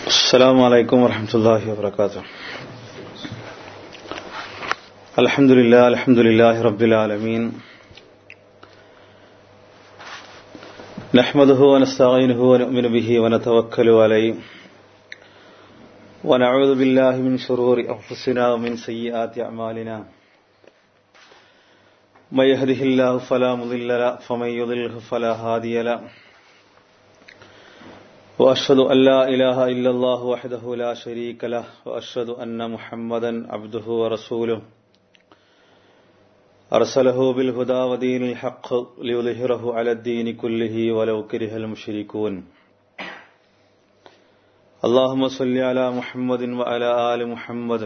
السلام عليكم ورحمة الله وبركاته الحمد لله الحمد لله رب العالمين نحمده ونستعينه ونؤمن به ونتوكل عليه ونعوذ بالله من شرور أنفسنا ومن سيئات أعمالنا من يهده الله فلا مضل له فمن يضلله فلا هادي له وأشهد أن لا إله إلا الله وحده لا شريك له وأشهد أن محمدا عبده ورسوله أرسله بالهدى ودين الحق ليظهره على الدين كله ولو كره المشركون اللهم صل على محمد وعلى آل محمد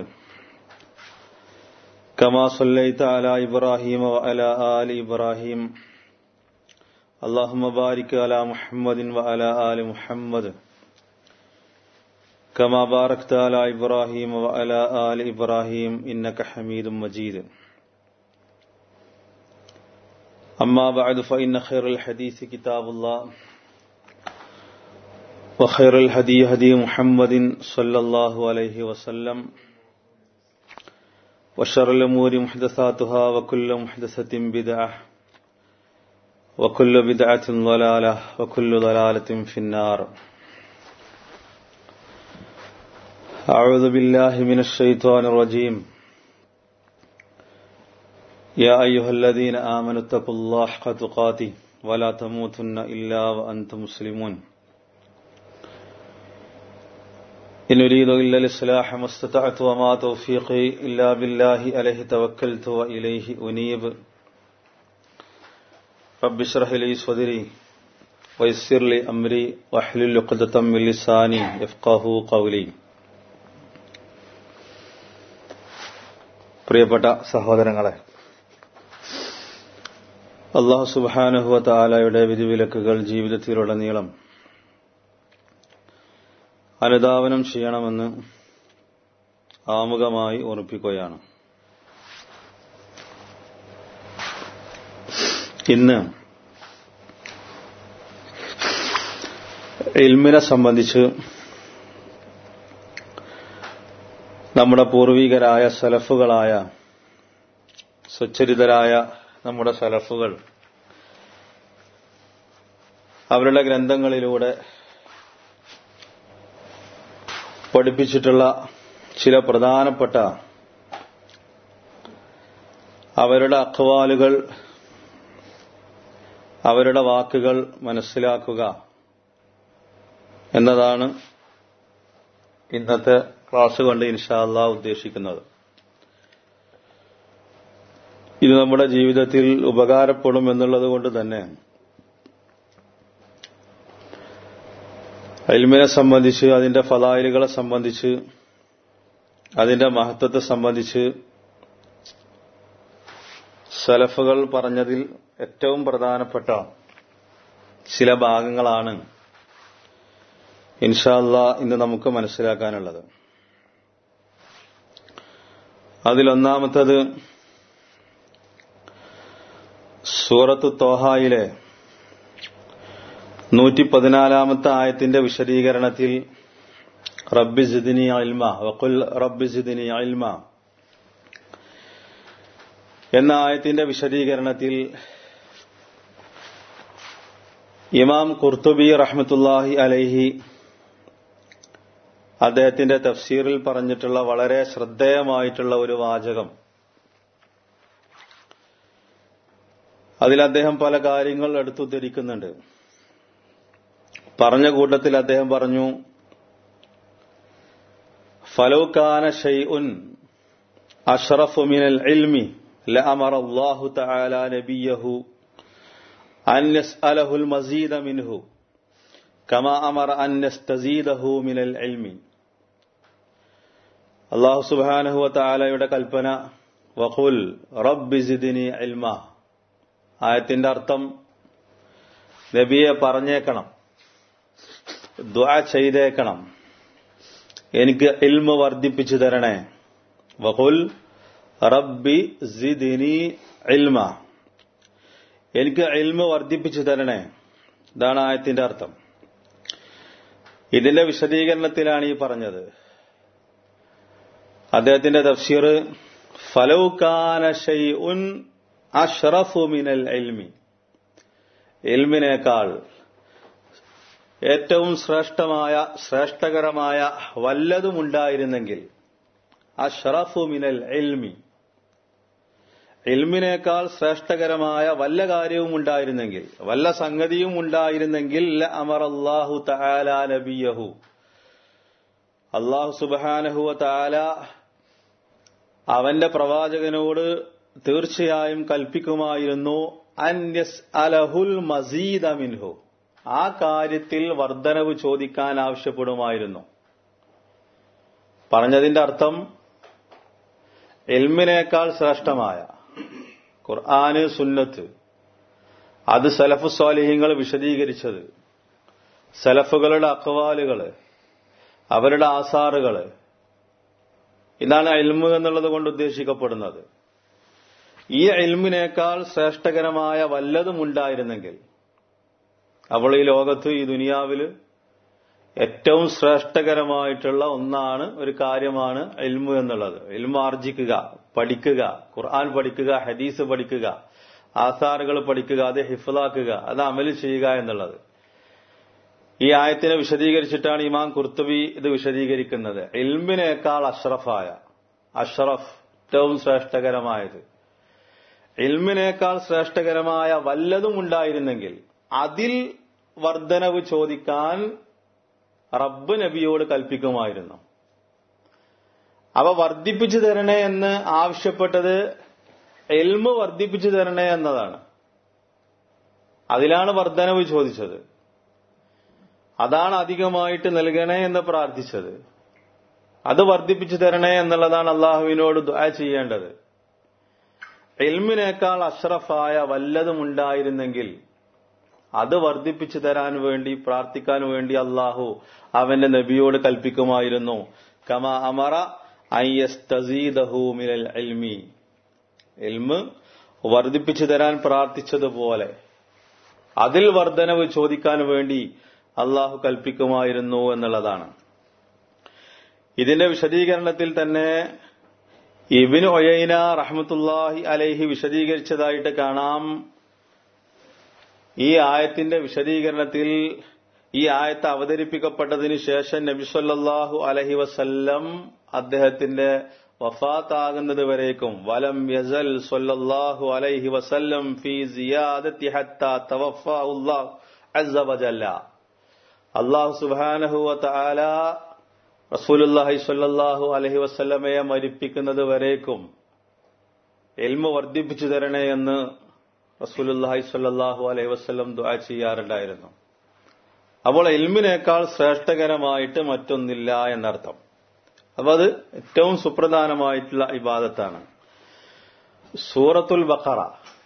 كما صليت على إبراهيم وعلى آل إبراهيم اللهم بارك على محمد وعلى آل محمد كما باركت على إبراهيم وعلى آل إبراهيم إنك حميد مجيد أما بعد فإن خير الحديث كتاب الله وخير الهدي هدي محمد صلى الله عليه وسلم وشر الأمور محدثاتها وكل محدثة بدعة وكل بدعة ضلالة وكل ضلالة في النار أعوذ بالله من الشيطان الرجيم يا أيها الذين آمنوا اتقوا الله حق تقاته ولا تموتن إلا وأنتم مسلمون إن أريد إلا الإصلاح ما استطعت وما توفيقي إلا بالله عليه توكلت وإليه أنيب رب اشرح لي صدري ويسر لي أمري واحلل عقدة من لساني يفقهوا قولي പ്രിയപ്പെട്ട സഹോദരങ്ങളെ അള്ളാഹു സുബാനുഹുവ താലയുടെ വിധിവിലക്കുകൾ ജീവിതത്തിലുടനീളം അനുധാവനം ചെയ്യണമെന്ന് ആമുഖമായി ഓർപ്പിക്കുകയാണ് ഇന്ന് ഇൽമിനെ സംബന്ധിച്ച് നമ്മുടെ പൂർവികരായ സലഫുകളായ സുചരിതരായ നമ്മുടെ സലഫുകൾ അവരുടെ ഗ്രന്ഥങ്ങളിലൂടെ പഠിപ്പിച്ചിട്ടുള്ള ചില പ്രധാനപ്പെട്ട അവരുടെ അഖ്വാലുകൾ അവരുടെ വാക്കുകൾ മനസ്സിലാക്കുക എന്നതാണ് ഇന്നത്തെ ക്ലാസ് കൊണ്ട് ഇൻഷാല്ല ഉദ്ദേശിക്കുന്നത് ഇത് നമ്മുടെ ജീവിതത്തിൽ ഉപകാരപ്പെടും എന്നുള്ളത് കൊണ്ട് തന്നെ അൽമിനെ സംബന്ധിച്ച് അതിന്റെ ഫലായിലുകളെ സംബന്ധിച്ച് അതിന്റെ മഹത്വത്തെ സംബന്ധിച്ച് സലഫുകൾ പറഞ്ഞതിൽ ഏറ്റവും പ്രധാനപ്പെട്ട ചില ഭാഗങ്ങളാണ് ഇൻഷാല്ല ഇന്ന് നമുക്ക് മനസ്സിലാക്കാനുള്ളത് അതിലൊന്നാമത്തത് സൂറത്ത് തോഹായിലെ നൂറ്റി പതിനാലാമത്തെ ആയത്തിന്റെ വിശദീകരണത്തിൽ റബ്ബി ജിദിനി അൽമ വക്കുൽ റബ്ബി ജിദിനി അൽമ എന്ന ആയത്തിന്റെ വിശദീകരണത്തിൽ ഇമാം കുർത്തുബി റഹ്മത്തുല്ലാഹി അലൈഹി അദ്ദേഹത്തിന്റെ തഫ്സീറിൽ പറഞ്ഞിട്ടുള്ള വളരെ ശ്രദ്ധേയമായിട്ടുള്ള ഒരു വാചകം അതിൽ അദ്ദേഹം പല കാര്യങ്ങൾ എടുത്തുദ്ധരിക്കുന്നുണ്ട് പറഞ്ഞ കൂട്ടത്തിൽ അദ്ദേഹം പറഞ്ഞു ഫലൗകാന ഷൈഉൻ അഷ്റഫു മിനൽ ഇൽമി ലഅമറ അല്ലാഹു തആല നബിയഹു അൻ യസ്അലഹുൽ മസീദ മിൻഹു കമാ അമറ അൻ യസ്തസീദഹു മിനൽ ഇൽമി അല്ലാഹു സുബ്ഹാനഹു വ തആലയുടെ കൽപ്പന വഖുൽ റബ്ബി സിദ്നി ഇൽമ ആയത്തിന്റെ അർത്ഥം നബിയെ പറഞ്ഞേക്കണം ദുആ ചെയ്തേക്കണം എനിക്ക് ഇൽമ വർദ്ധിപ്പിച്ചു തരണേ വഖുൽ റബ്ബി സിദ്നി ഇൽമ എനിക്ക് ഇൽമ വർദ്ധിപ്പിച്ചു തരണേ ഇതാണ് ആയത്തിന്റെ അർത്ഥം ഇതിന്റെ വിശദീകരണത്തിലാണ് ഈ പറഞ്ഞത് അദ്ദേഹത്തിന്റെ തഫ്സീർ ഫലൗകാന ഷൈഉൻ അഷ്റഫു മിനൽ ഇൽമി ഇൽമിനേക്കാൾ ഏറ്റവും ശ്രേഷ്ഠമായ ശ്രേഷ്ഠകരമായ വല്ലതുമുണ്ടായിരുന്നെങ്കിൽ അഷ്റഫു മിനൽ ഇൽമി ഇൽമിനേക്കാൾ ശ്രേഷ്ഠകരമായ വല്ല കാര്യവും ഉണ്ടായിരുന്നെങ്കിൽ വല്ല സംഗതിയും ഉണ്ടായിരുന്നെങ്കിൽ അമർ അള്ളാഹു തആല നബിയഹു അള്ളാഹു സുബാനഹുവ താല അവന്റെ പ്രവാചകനോട് തീർച്ചയായും കൽപ്പിക്കുമായിരുന്നു അന്യസ് അലഹുൽ മസീദ മിൻഹു ആ കാര്യത്തിൽ വർധനവ് ചോദിക്കാൻ ആവശ്യപ്പെടുമായിരുന്നു പറഞ്ഞതിന്റെ അർത്ഥം എൽമിനേക്കാൾ ശ്രേഷ്ഠമായ ഖുർആന് സുന്നത്ത് അത് സലഫു സ്വാലിഹ്യങ്ങൾ വിശദീകരിച്ചത് സലഫുകളുടെ അക്വാലുകള് അവരുടെ ആസാറുകള് ഇതാണ് എൽമ് എന്നുള്ളത് കൊണ്ട് ഉദ്ദേശിക്കപ്പെടുന്നത് ഈ എൽമിനേക്കാൾ ശ്രേഷ്ഠകരമായ വല്ലതും ഉണ്ടായിരുന്നെങ്കിൽ അവൾ ഈ ലോകത്ത് ഈ ദുനിയാവില് ഏറ്റവും ശ്രേഷ്ഠകരമായിട്ടുള്ള ഒന്നാണ് ഒരു കാര്യമാണ് എൽമു എന്നുള്ളത് എൽമു ആർജിക്കുക പഠിക്കുക ഖുർആൻ പഠിക്കുക ഹദീസ് പഠിക്കുക ആസാറുകൾ പഠിക്കുക അത് ഹിഫലാക്കുക അത് അമല് ചെയ്യുക എന്നുള്ളത് ഈ ആയത്തിനെ വിശദീകരിച്ചിട്ടാണ് ഇമാം കുർത്തുബി ഇത് വിശദീകരിക്കുന്നത് ഇൽമിനേക്കാൾ അഷ്റഫായ അഷ്റഫ് ഏറ്റവും ശ്രേഷ്ഠകരമായത് ഇൽമിനേക്കാൾ ശ്രേഷ്ഠകരമായ വല്ലതും ഉണ്ടായിരുന്നെങ്കിൽ അതിൽ വർധനവ് ചോദിക്കാൻ റബ്ബ് നബിയോട് കൽപ്പിക്കുമായിരുന്നു അവ വർദ്ധിപ്പിച്ചു തരണേ എന്ന് ആവശ്യപ്പെട്ടത് എൽമ് വർദ്ധിപ്പിച്ചു തരണേ എന്നതാണ് അതിലാണ് വർധനവ് ചോദിച്ചത് അതാണ് അധികമായിട്ട് നൽകണേ എന്ന് പ്രാർത്ഥിച്ചത് അത് വർദ്ധിപ്പിച്ചു തരണേ എന്നുള്ളതാണ് അള്ളാഹുവിനോട് ദുആ ചെയ്യേണ്ടത് എൽമിനേക്കാൾ അഷ്റഫായ വല്ലതും ഉണ്ടായിരുന്നെങ്കിൽ അത് വർദ്ധിപ്പിച്ചു തരാൻ വേണ്ടി പ്രാർത്ഥിക്കാൻ വേണ്ടി അള്ളാഹു അവന്റെ നബിയോട് കൽപ്പിക്കുമായിരുന്നു കമ അമറ മിനൽ എൽമി എൽമ് വർദ്ധിപ്പിച്ചു തരാൻ പ്രാർത്ഥിച്ചതുപോലെ അതിൽ വർധനവ് ചോദിക്കാൻ വേണ്ടി അള്ളാഹു കൽപ്പിക്കുമായിരുന്നു എന്നുള്ളതാണ് ഇതിന്റെ വിശദീകരണത്തിൽ തന്നെ ഇബിന് ഒയൈന റഹ്മത്തുല്ലാഹി അലൈഹി വിശദീകരിച്ചതായിട്ട് കാണാം ഈ ആയത്തിന്റെ വിശദീകരണത്തിൽ ഈ ആയത്ത് അവതരിപ്പിക്കപ്പെട്ടതിന് ശേഷം നബിസ്വല്ലാഹു അലഹി വസല്ലം അദ്ദേഹത്തിന്റെ വഫാത്താകുന്നത് വരേക്കും വലം യസൽ സൊല്ലാഹു അലൈഹി വസല്ലം ഫി സിയാദത്തി ഹത്ത തവഫാഹു അസ്സ വജല്ല അള്ളാഹു സുബാനഹു തആല റസൂലുല്ലാഹി സ്വല്ലല്ലാഹു അലൈഹി വസല്ലമയെ മരിപ്പിക്കുന്നത് വരേക്കും എൽമ വർദ്ധിപ്പിച്ചു തരണേ എന്ന് റസൂലുല്ലാഹി സ്വല്ലല്ലാഹു അലൈഹി വസല്ലം ദുആ ചെയ്യാറുണ്ടായിരുന്നു അപ്പോൾ എൽമിനേക്കാൾ ശ്രേഷ്ഠകരമായിട്ട് മറ്റൊന്നില്ല എന്നർത്ഥം അപ്പൊ അത് ഏറ്റവും സുപ്രധാനമായിട്ടുള്ള ഇബാദത്താണ് സൂറത്തുൽ ബഖറ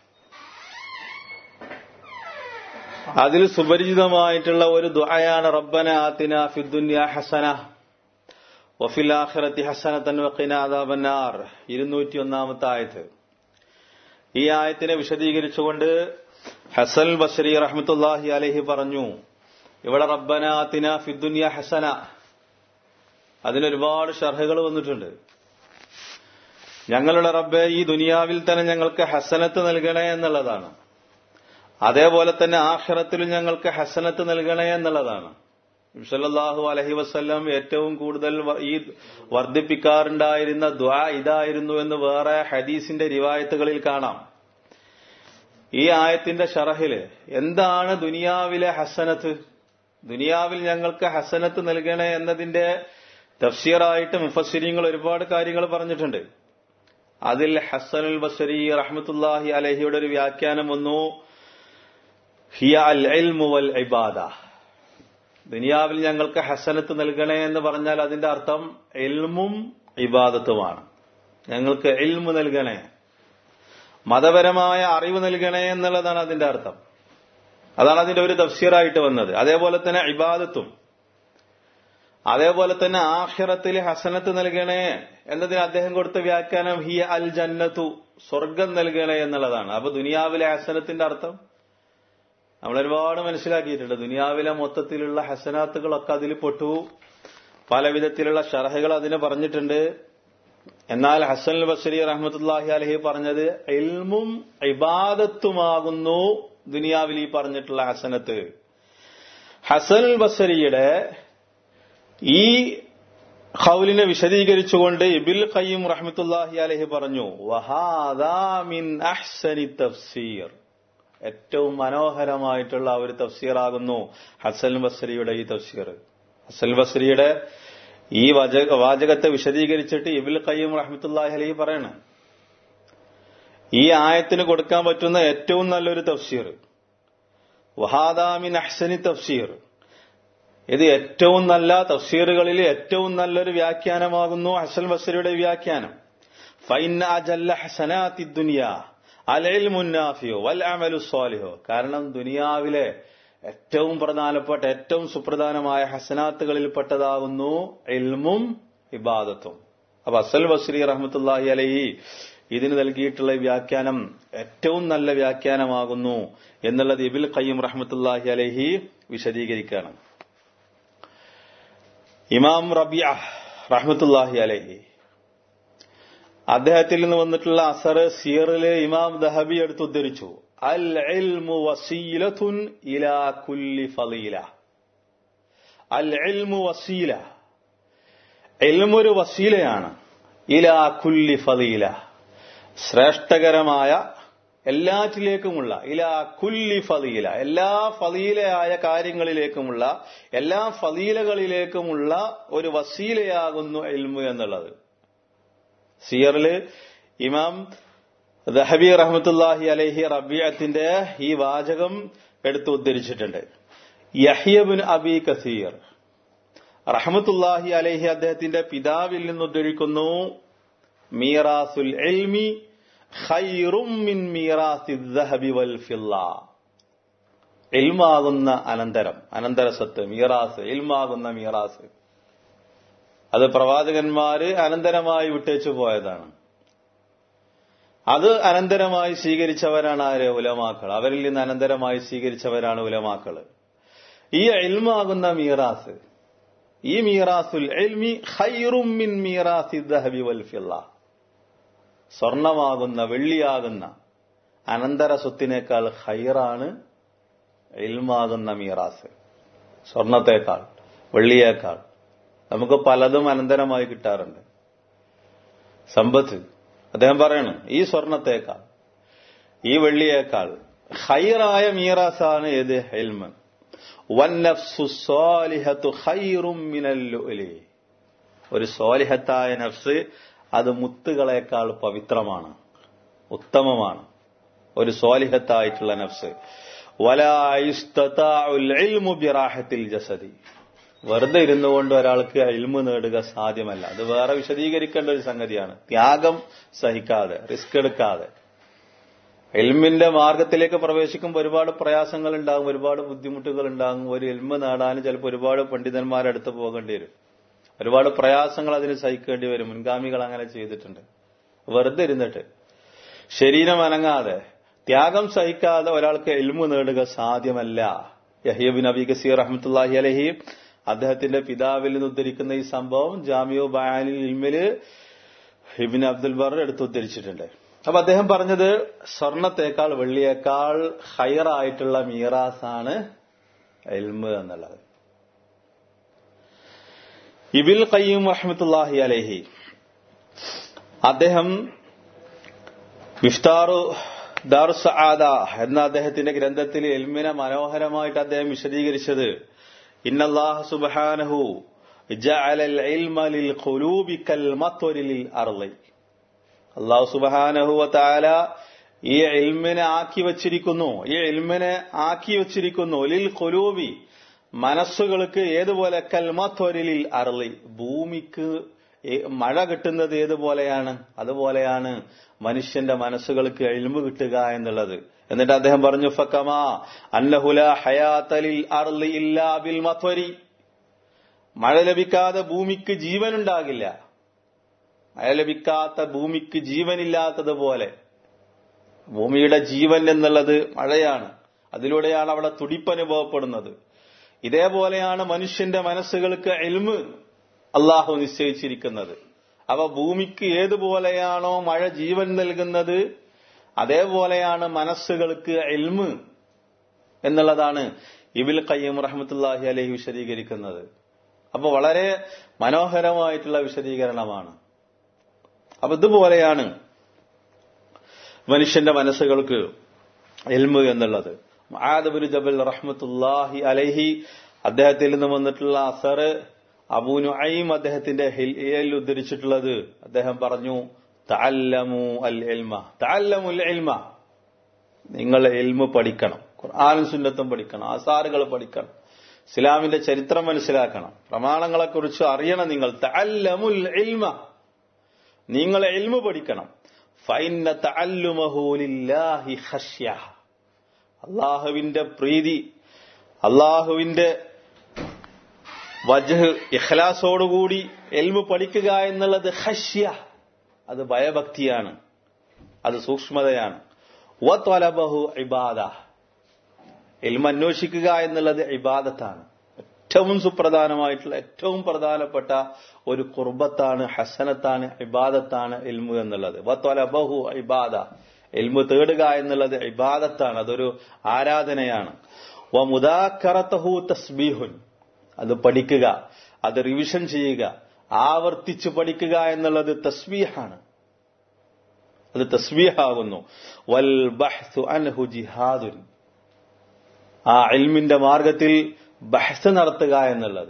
അതിൽ സുപരിചിതമായിട്ടുള്ള ഒരു ദുആയാണ് റബ്ബന ആതിന ഫിദ്ദുന്യ ഹസന വഫിൽ ആഖിറത്തി ഹസനതൻ വഖിന അദാബന്നാർ ഇരുന്നൂറ്റി ഒന്നാമത്തെ ആയത്ത് ഈ ആയത്തിനെ വിശദീകരിച്ചുകൊണ്ട് ഹസൻ ബഷരി റഹ്മത്തുല്ലാഹി അലഹി പറഞ്ഞു ഇവിടെ റബ്ബന ആതിന ഫിദ്ദുന്യ ഹസന അതിനൊരുപാട് ഷർഹകൾ വന്നിട്ടുണ്ട് ഞങ്ങളുടെ റബ്ബെ ഈ ദുനിയാവിൽ തന്നെ ഞങ്ങൾക്ക് ഹസനത്ത് നൽകണേ എന്നുള്ളതാണ് അതേപോലെ തന്നെ ആഖിറത്തിലും ഞങ്ങൾക്ക് ഹസനത്ത് നൽകണേ എന്നുള്ളതാണ് സല്ലല്ലാഹു അലഹി വസ്ല്ലം ഏറ്റവും കൂടുതൽ ഈ വർദ്ധിപ്പിക്കാറുണ്ടായിരുന്ന ദ്വാ ഇതായിരുന്നു എന്ന് വേറെ ഹദീസിന്റെ റിവായത്തുകളിൽ കാണാം ഈ ആയത്തിന്റെ ഷറഹില് എന്താണ് ദുനിയാവിലെ ഹസനത്ത് ദുനിയാവിൽ ഞങ്ങൾക്ക് ഹസനത്ത് നൽകണേ എന്നതിന്റെ തഫ്സീറായിട്ട് മുഫസ്സിരിങ്ങൾ ഒരുപാട് കാര്യങ്ങൾ പറഞ്ഞിട്ടുണ്ട് അതിൽ ഹസനുൽ ബസരി റഹ്മത്തുല്ലാഹി അലഹിയുടെ ഒരു വ്യാഖ്യാനം വന്നു ഹിയ അൽ ഇൽമു വൽ ഇബാദ ദുനിയാവിൽ ഞങ്ങൾക്ക് ഹസനത്ത് നൽകണേ എന്ന് പറഞ്ഞാൽ അതിന്റെ അർത്ഥം എൽമും ഇബാദത്തുമാണ് ഞങ്ങൾക്ക് എൽമു നൽകണേ മതപരമായ അറിവ് നൽകണേ എന്നുള്ളതാണ് അതിന്റെ അർത്ഥം അതാണ് അതിന്റെ ഒരു തഫ്സീറായിട്ട് വന്നത് അതേപോലെ തന്നെ ഇബാദത്തും അതേപോലെ തന്നെ ആഹിറത്തിൽ ഹസനത്ത് നൽകണേ എന്നതിന് അദ്ദേഹം കൊടുത്ത വ്യാഖ്യാനം ഹിയ അൽ ജന്നത്തു സ്വർഗം നൽകണേ എന്നുള്ളതാണ് അപ്പൊ ദുനിയാവിലെ ഹസനത്തിന്റെ അർത്ഥം നമ്മൾ ഒരുപാട് മനസ്സിലാക്കിയിട്ടുണ്ട് ദുനിയാവിലെ മൊത്തത്തിലുള്ള ഹസനാത്തുകളൊക്കെ അതിൽ പെട്ടു പല വിധത്തിലുള്ള ഷർഹകൾ അതിന് പറഞ്ഞിട്ടുണ്ട് എന്നാൽ ഹസൻ ബസരി റഹ്മത്തുല്ലാഹി അലഹി പറഞ്ഞത് എൽമും ഇബാദത്തുമാകുന്നു ദുനിയാവിൽ ഈ പറഞ്ഞിട്ടുള്ള ഹസനത്ത് ഹസൻ ബസരിയുടെ ഈ ഖൗലിനെ വിശദീകരിച്ചുകൊണ്ട് ഇബിൽ ഖയ്യം റഹ്മത്തുല്ലാഹി അലഹി പറഞ്ഞു വഹാദാ മിൻ അഹ്സനി തഫ്സീർ ഏറ്റവും മനോഹരമായിട്ടുള്ള ഒരു തഫ്സീറാകുന്നു ഹസൻ ബസരിയുടെ ഈ തഫ്സീർ ഹസൻ ബസരിയുടെ ഈ വാചക വാചകത്തെ വിശദീകരിച്ചിട്ട് ഇബിൽ ഖയ്യം റഹ്മത്തുല്ലാഹി അലഹി പറയണം ഈ ആയത്തിന് കൊടുക്കാൻ പറ്റുന്ന ഏറ്റവും നല്ലൊരു തഫ്സീർ വഹാദാമിൻ അഹ്സനി തഫ്സീർ ഇത് ഏറ്റവും നല്ല തഫ്സീറുകളിൽ ഏറ്റവും നല്ലൊരു വ്യാഖ്യാനമാകുന്നു ഹസൻ ബസരിയുടെ വ്യാഖ്യാനം ഫൈന അജല്ല ഹസനാത്തി ദുനിയ അലയിൽ മുന്നാഫിയോ വൽ അമലു സ്വാലിഹോ കാരണം ദുനിയാവിലെ ഏറ്റവും പ്രധാനപ്പെട്ട ഏറ്റവും സുപ്രധാനമായ ഹസനാത്തുകളിൽപ്പെട്ടതാകുന്നു ഇൽമും ഇബാദത്തും അപ്പൊ അസൽ ബസ്രി റഹ്മത്തുല്ലാഹി അലഹി ഇതിന് നൽകിയിട്ടുള്ള വ്യാഖ്യാനം ഏറ്റവും നല്ല വ്യാഖ്യാനമാകുന്നു എന്നുള്ളത് ഇബിൽ ഖയ്യം റഹ്മത്തുല്ലാഹി അലഹി വിശദീകരിക്കുകയാണ് ഇമാം റബിയ റഹ്മത്തുല്ലാഹി അലഹി അദ്ദേഹത്തിൽ നിന്ന് വന്നിട്ടുള്ള അസർ സിയറിലെ ഇമാം ദഹബി എടുത്ത് ഉദ്ധരിച്ചു അൽ ഇൽമു വസീലത്തുൻ ഇലാ കുല്ലി ഫലീല അൽ ഇൽമു വസീല ഇൽമൊരു വസീലയാണ് ഇലാ കുല്ലി ഫലീല ശ്രേഷ്ഠകരമായ എല്ലാറ്റിലേക്കുമുള്ള ഇലാ കുല്ലി ഫലീല എല്ലാ ഫലീലയായ കാര്യങ്ങളിലേക്കുമുള്ള എല്ലാ ഫലീലകളിലേക്കുമുള്ള ഒരു വസീലയാകുന്നു ഇൽമു എന്നുള്ളത് സിയറില് ഇമാം ദഹബി റഹ്മത്തുല്ലാഹി അലഹി റബിയത്തിന്റെ ഈ വാചകം എടുത്തു ഉദ്ധരിച്ചിട്ടുണ്ട് യഹിയബിൻ അബി കസീർ റഹ്മത്തുല്ലാഹി അലഹി അദ്ദേഹത്തിന്റെ പിതാവിൽ നിന്ന് ഉദ്ധരിക്കുന്നു മീറാസുൽ എൽമി ഖൈറും മിൻ മീറാസി ദഹബി വൽ ഫില്ല ഇൽമാകുന്ന അനന്തരം അനന്തര സ്വത്ത് മീറാസ് ഇൽമാകുന്ന മീറാസ് അത് പ്രവാചകന്മാര് അനന്തരമായി വിട്ടേച്ചു പോയതാണ് അത് അനന്തരമായി സ്വീകരിച്ചവരാണ് ആര് ഉലമാക്കൾ അവരിൽ നിന്ന് അനന്തരമായി സ്വീകരിച്ചവരാണ് ഉലമാക്കൾ ഈ ഇൽമാകുന്ന മീറാസ് ഈ മീറാസുൽ എൽമി ഖൈറും മിൻ മീറാസി ദഹബി വൽ ഫില്ല സ്വർണമാകുന്ന വെള്ളിയാകുന്ന അനന്തര സ്വത്തിനേക്കാൾ ഹൈറാണ് ഇൽമാകുന്ന മീറാസ് സ്വർണത്തേക്കാൾ വെള്ളിയേക്കാൾ നമുക്ക് പലതും അനന്തരമായി കിട്ടാറുണ്ട് സമ്പത്ത് അദ്ദേഹം പറയണം ഈ സ്വർണത്തേക്കാൾ ഈ വെള്ളിയേക്കാൾ ഹൈറായ മീറാസാണ് ഏത് ഹെൽമ് ഒരു സോലിഹത്തായ നഫ്സ് അത് മുത്തുകളേക്കാൾ പവിത്രമാണ് ഉത്തമമാണ് ഒരു സോലിഹത്തായിട്ടുള്ള നഫ്സ് വലായുസ്തത്തിൽ ജസദി വെറുതെ ഇരുന്നു കൊണ്ട് ഒരാൾക്ക് ഇൽമു നേടുക സാധ്യമല്ല അത് വേറെ വിശദീകരിക്കേണ്ട ഒരു സംഗതിയാണ് ത്യാഗം സഹിക്കാതെ റിസ്ക് എടുക്കാതെ എൽമിന്റെ മാർഗത്തിലേക്ക് പ്രവേശിക്കുമ്പോൾ ഒരുപാട് പ്രയാസങ്ങൾ ഉണ്ടാകും ഒരുപാട് ബുദ്ധിമുട്ടുകൾ ഉണ്ടാകും ഒരു എൽമ നേടാൻ ചിലപ്പോൾ ഒരുപാട് പണ്ഡിതന്മാരുടെ അടുത്ത് പോകേണ്ടി വരും ഒരുപാട് പ്രയാസങ്ങൾ അതിന് സഹിക്കേണ്ടി വരും മുൻഗാമികൾ അങ്ങനെ ചെയ്തിട്ടുണ്ട് വെറുതെ ഇരുന്നിട്ട് ശരീരം അനങ്ങാതെ ത്യാഗം സഹിക്കാതെ ഒരാൾക്ക് എൽമു നേടുക സാധ്യമല്ല യഹീബിൻ അബി ഗസീർ റഹ്മത്തുല്ലാഹി അലഹി അദ്ദേഹത്തിന്റെ പിതാവിൽ നിന്ന് ഉദ്ധരിക്കുന്ന ഈ സംഭവം ജാമിയോ ബയാനിൽ ഇൽമില് ഹിബിൻ അബ്ദുൽ ബർ എടുത്ത് ഉദ്ധരിച്ചിട്ടുണ്ട് അപ്പൊ അദ്ദേഹം പറഞ്ഞത് സ്വർണത്തേക്കാൾ വെള്ളിയേക്കാൾ ഹയറായിട്ടുള്ള മീറാസാണ് എൽമ് എന്നുള്ളത് ഇബിൽ ഖയ്യൂം റഹ്മത്തുല്ലാഹി അലഹി അദ്ദേഹം മിഫ്താറു ദാറുസആദ എന്ന അദ്ദേഹത്തിന്റെ ഗ്രന്ഥത്തിൽ എൽമിനെ മനോഹരമായിട്ട് അദ്ദേഹം വിശദീകരിച്ചത് ഇന്നല്ലാഹു സുബ്ഹാനഹു ജഅല العلم للقلوب كالمطر للارض അല്ലാഹു സുബ്ഹാനഹു വതആല ഈ ഇൽമിനെ ആക്കി വച്ചിരിക്കുന്നു ഈ ഇൽമിനെ ആക്കി വച്ചിരിക്കുന്നു ലിൽ ഖുലൂബി മനസ്സുകൾക്ക് ഏതുപോലെ കൽമത്വരിലിൽ അറളി ഭൂമിക്ക് മഴ കിട്ടുന്നത് ഏതുപോലെയാണ് അതുപോലെയാണ് മനുഷ്യന്റെ മനസ്സുകൾക്ക് എഴുമ്പ് കിട്ടുക എന്നുള്ളത് എന്നിട്ട് അദ്ദേഹം പറഞ്ഞു ഫക്കമാ അന്നഹുല ഹയാത്തലിൽ അർലി ഇല്ലാ ബിൽ മത്വരി മഴ ലഭിക്കാതെ ഭൂമിക്ക് ജീവനുണ്ടാകില്ല മഴ ലഭിക്കാത്ത ഭൂമിക്ക് ജീവനില്ലാത്തതുപോലെ ഭൂമിയുടെ ജീവൻ എന്നുള്ളത് മഴയാണ് അതിലൂടെയാണ് അവിടെ തുടിപ്പ് അനുഭവപ്പെടുന്നത് ഇതേപോലെയാണ് മനുഷ്യന്റെ മനസ്സുകൾക്ക് എൽമ് അള്ളാഹു നിശ്ചയിച്ചിരിക്കുന്നത് അവ ഭൂമിക്ക് ഏതുപോലെയാണോ മഴ ജീവൻ നൽകുന്നത് അതേപോലെയാണ് മനസ്സുകൾക്ക് എൽമ് എന്നുള്ളതാണ് ഇബിൽ കയ്യം റഹ്മത്തുല്ലാഹി അലഹി വിശദീകരിക്കുന്നത് അപ്പൊ വളരെ മനോഹരമായിട്ടുള്ള വിശദീകരണമാണ് അപ്പൊ ഇതുപോലെയാണ് മനുഷ്യന്റെ മനസ്സുകൾക്ക് എൽമ് എന്നുള്ളത് ആദബുൽ ജബൽ റഹ്മത്തുല്ലാഹി അലഹി അദ്ദേഹത്തിൽ നിന്ന് വന്നിട്ടുള്ള അസർ അബൂനു ഐം അദ്ദേഹത്തിന്റെ ഹിൽ ഉദ്ധരിച്ചിട്ടുള്ളത് അദ്ദേഹം പറഞ്ഞു തഅല്ലമു അൽ എൽമ തഅല്ലമുൽ എൽമ നിങ്ങൾ എൽമ പഠിക്കണം ഖുർആാനും സുന്നത്തും പഠിക്കണം ആസാറുകൾ പഠിക്കണം ഇസ്ലാമിന്റെ ചരിത്രം മനസ്സിലാക്കണം പ്രമാണങ്ങളെക്കുറിച്ച് അറിയണം നിങ്ങൾ തഅല്ലമുൽ എൽമ നിങ്ങൾ എൽമ പഠിക്കണം ഫൈന തഅല്ലുമഹൂലില്ലാഹി ഖശ്യ അള്ളാഹുവിന്റെ പ്രീതി അള്ളാഹുവിന്റെ വജഹ് ഇഖ്ലാസോടുകൂടി എൽമു പഠിക്കുക എന്നുള്ളത് ഹഷ്യ അത് ഭയഭക്തിയാണ് അത് സൂക്ഷ്മതയാണ് വത്വലബഹു ഇബാദ എൽമ അന്വേഷിക്കുക എന്നുള്ളത് ഇബാദത്താണ് ഏറ്റവും സുപ്രധാനമായിട്ടുള്ള ഏറ്റവും പ്രധാനപ്പെട്ട ഒരു കുർബത്താണ് ഹസനത്താണ് ഇബാദത്താണ് എൽമു എന്നുള്ളത് വത്വലബഹു ഇബാദ എൽമു തേടുക എന്നുള്ളത് ഇബാദത്താണ് അതൊരു ആരാധനയാണ് വ മുദാക്കറത്തഹു തസ്ബീഹുൻ അത് പഠിക്കുക അത് റിവിഷൻ ചെയ്യുക ആവർത്തിച്ച് പഠിക്കുക എന്നുള്ളത് തസ്ബീഹാണ് അത് തസ്ബീഹാകുന്നു വൽ ബഹ്സു അൻഹു ജിഹാദുൻ ആ ഇൽമിന്റെ മാർഗത്തിൽ ബഹ്സ് നടത്തുക എന്നുള്ളത്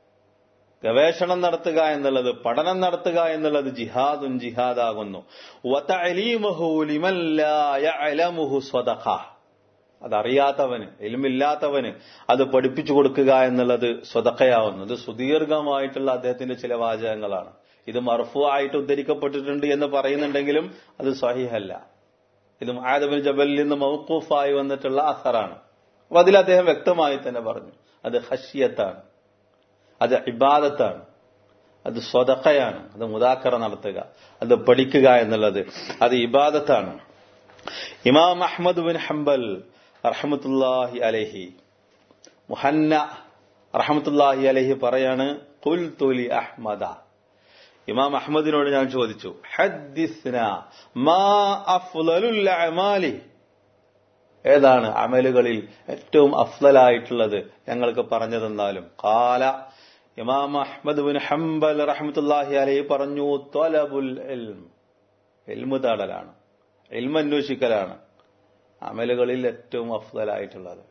ഗവേഷണം നടത്തുക എന്നുള്ളത് പഠനം നടത്തുക എന്നുള്ളത് ജിഹാദുൻ ജിഹാദാകുന്നു വതഅലീമുഹു ലിമൻ ലാ യഅലമുഹു സ്വദഖ അതറിയാത്തവന് എലുമില്ലാത്തവന് അത് പഠിപ്പിച്ചു കൊടുക്കുക എന്നുള്ളത് സ്വതക്കയാവുന്നു ഇത് സുദീർഘമായിട്ടുള്ള അദ്ദേഹത്തിന്റെ ചില വാചകങ്ങളാണ് ഇത് മർഫു ആയിട്ട് ഉദ്ധരിക്കപ്പെട്ടിട്ടുണ്ട് എന്ന് പറയുന്നുണ്ടെങ്കിലും അത് സഹിഹല്ല ഇത് ആദബിൻ ജബലിൽ നിന്ന് മൗക്കൂഫായി വന്നിട്ടുള്ള അസറാണ് അപ്പൊ അതിൽ അദ്ദേഹം വ്യക്തമായി തന്നെ പറഞ്ഞു അത് ഹഷിയത്താണ് അത് ഇബാദത്താണ് അത് സ്വതക്കയാണ് അത് മുതാക്കറ നടത്തുക അത് പഠിക്കുക എന്നുള്ളത് അത് ഇബാദത്താണ് ഇമാം അഹമ്മദ് ബിൻ ഹംബൽ റഹമത്തുല്ലാഹി അലഹി മുഹന്ന റഹമത്തുല്ലാഹി അലഹി പറയാണ് കുൽ തുലി അഹ്മദ ഇമാം അഹമ്മദിനോട് ഞാൻ ചോദിച്ചു ഹദ്ദിസ്ന മാ അഫ്ലലുൽ അമാലി ഏതാണ് അമലുകളിൽ ഏറ്റവും അഫ്ലലായിട്ടുള്ളത് ഞങ്ങൾക്ക് പറഞ്ഞു തന്നാലും കാല ഇമാം അഹ്മദ് ബിൻ ഹംബൽ റഹമത്തുല്ലാഹി അലഹി പറഞ്ഞു ത്വലബുൽ എൽം എൽമു താടലാണ് എൽമ അന്വേഷിക്കലാണ് അമലുകളിൽ ഏറ്റവും അഫ്ദലായിട്ടുള്ളത്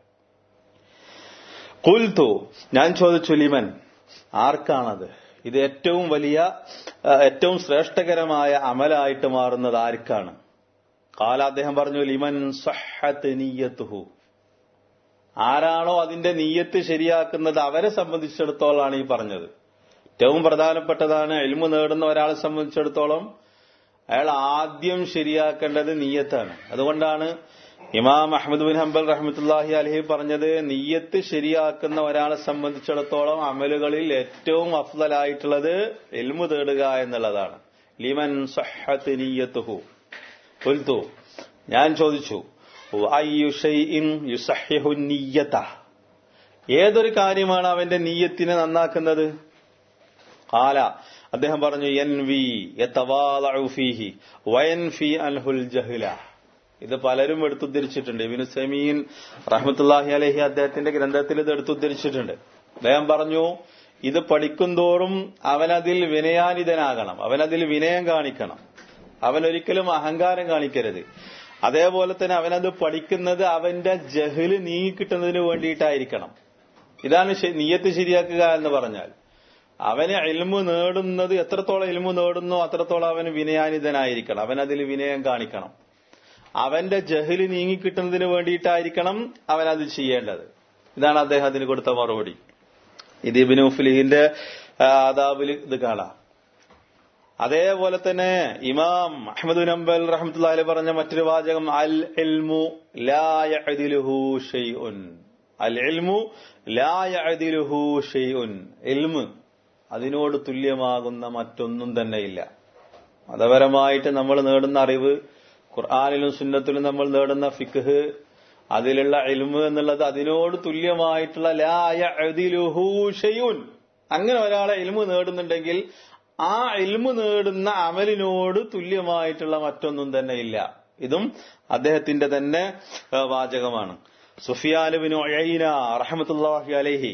കുൽത്തു ഞാൻ ചോദിച്ചു ലിമൻ ആർക്കാണത് ഇത് ഏറ്റവും വലിയ ഏറ്റവും ശ്രേഷ്ഠകരമായ അമലായിട്ട് മാറുന്നത് ആർക്കാണ് കാല അദ്ദേഹം പറഞ്ഞു ലിമൻ സഹത്ത് നീയത്തുഹു ആരാണോ അതിന്റെ നീയത്ത് ശരിയാക്കുന്നത് അവരെ സംബന്ധിച്ചിടത്തോളാണ് ഈ പറഞ്ഞത് ഏറ്റവും പ്രധാനപ്പെട്ടതാണ് എൽമു നേടുന്ന ഒരാളെ സംബന്ധിച്ചിടത്തോളം അയാൾ ആദ്യം ശരിയാക്കേണ്ടത് നീയത്താണ് അതുകൊണ്ടാണ് ഇമാം അഹമ്മദ് ബിൻ ഹംബൽ റഹ്മത്തുല്ലാഹി അലഹി പറഞ്ഞത് നീയത്ത് ശരിയാക്കുന്ന ഒരാളെ സംബന്ധിച്ചിടത്തോളം അമലുകളിൽ ഏറ്റവും അഫ്ദലായിട്ടുള്ളത് എൽമു തേടുക എന്നുള്ളതാണ് ലിമൻ സഹത്ത് നീയത്തുഹു പുൽത്തു ഞാൻ ചോദിച്ചു ഏതൊരു കാര്യമാണ് അവന്റെ നീയത്തിനെ നന്നാക്കുന്നത് കാല അദ്ദേഹം പറഞ്ഞു എൻ വി ഫീഹി വയൻ ഫി അൻഹുൽ ജഹ്ല ഇത് പലരും എടുത്തുദ്ധരിച്ചിട്ടുണ്ട് ഇബിനു സമീൻ റഹ്മത്തുല്ലാഹി അലഹി അദ്ദേഹത്തിന്റെ ഗ്രന്ഥത്തിൽ ഇത് എടുത്തുദ്ധരിച്ചിട്ടുണ്ട് അദ്ദേഹം പറഞ്ഞു ഇത് പഠിക്കുന്തോറും അവനതിൽ വിനയാനിതനാകണം അവനതിൽ വിനയം കാണിക്കണം അവൻ ഒരിക്കലും അഹങ്കാരം കാണിക്കരുത് അതേപോലെ തന്നെ അവനത് പഠിക്കുന്നത് അവന്റെ ജഹല് നീങ്ങിക്കിട്ടുന്നതിന് വേണ്ടിയിട്ടായിരിക്കണം ഇതാണ് നീയത്ത് ശരിയാക്കുക എന്ന് പറഞ്ഞാൽ അവന് എൽമു നേടുന്നത് എത്രത്തോളം എൽമു നേടുന്നോ അത്രത്തോളം അവന് വിനയാനിതനായിരിക്കണം അവൻ അതിൽ വിനയം കാണിക്കണം അവന്റെ ജഹല് നീങ്ങിക്കിട്ടുന്നതിന് വേണ്ടിയിട്ടായിരിക്കണം അവൻ അത് ചെയ്യേണ്ടത് ഇതാണ് അദ്ദേഹത്തിന് കൊടുത്ത മറുപടി ഇത് ഇബിനു ഫിലിഹിന്റെ ആദാബിൽ ഇത് കാണാം അതേപോലെ തന്നെ ഇമാം അഹമ്മദ് നംബൽ റഹ്മത്തുള്ളി പറഞ്ഞ മറ്റൊരു വാചകം അൽ എൽമു ലായഅദിലുഹു ഷൈഉൻ അൽ എൽമു ലായഅദിലുഹു ഷൈഉൻ എൽമ് അതിനോട് തുല്യമാകുന്ന മറ്റൊന്നും തന്നെയില്ല മതപരമായിട്ട് നമ്മൾ നേടുന്ന അറിവ് ഖുർആാനിലും സുന്നത്തിലും നമ്മൾ നേടുന്ന ഫിഖ് അതിലുള്ള ഇൽമ് എന്നുള്ളത് അതിനോട് തുല്യമായിട്ടുള്ള ലായ ഷയൂൻ അങ്ങനെ ഒരാളെ ഇൽമ് നേടുന്നുണ്ടെങ്കിൽ ആ ഇൽമ് നേടുന്ന അമലിനോട് തുല്യമായിട്ടുള്ള മറ്റൊന്നും തന്നെ ഇല്ല ഇതും അദ്ദേഹത്തിന്റെ തന്നെ ഏഹ്, വാചകമാണ് സുഫിയാനുബിൻ ഒഴൈന റഹമത്തുല്ലാഹി അലൈഹി